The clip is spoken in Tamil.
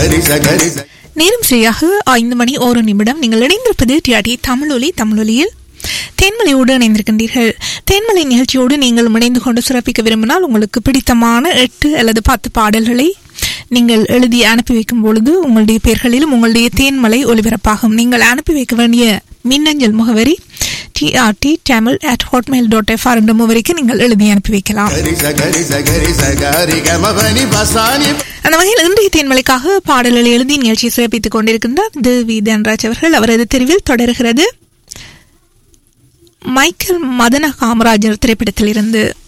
சகரி சகரி ச- நேரம் சரியாக ஐந்து மணி ஒரு நிமிடம் நீங்கள் இணைந்திருப்பது டிஆர்டி தமிழொலி தமிழொலியில் தேன்மலையோடு இணைந்திருக்கின்றீர்கள் தேன்மலை நிகழ்ச்சியோடு நீங்கள் இணைந்து கொண்டு சிறப்பிக்க விரும்பினால் உங்களுக்கு பிடித்தமான எட்டு அல்லது பத்து பாடல்களை நீங்கள் எழுதி அனுப்பி வைக்கும் பொழுது உங்களுடைய பெயர்களிலும் உங்களுடைய தேன்மலை ஒலிபரப்பாகும் நீங்கள் அனுப்பி வைக்க வேண்டிய மின்னஞ்சல் முகவரி TRT Tamil at Hotmail dot FR என்ற முகவரிக்கு நீங்கள் எழுதி அனுப்பி வைக்கலாம் சகரி சகரி சகரி சகரி கமபனி பசானி அந்த வகையில் இன்றைய தேன்மலைக்காக பாடல்களை எழுதி நிகழ்ச்சியை சிறப்பித்துக் கொண்டிருக்கின்றார் தேவி தன்ராஜ் அவர்கள் அவரது தெரிவில் தொடர்கிறது மைக்கேல் மதன காமராஜர் திரைப்படத்திலிருந்து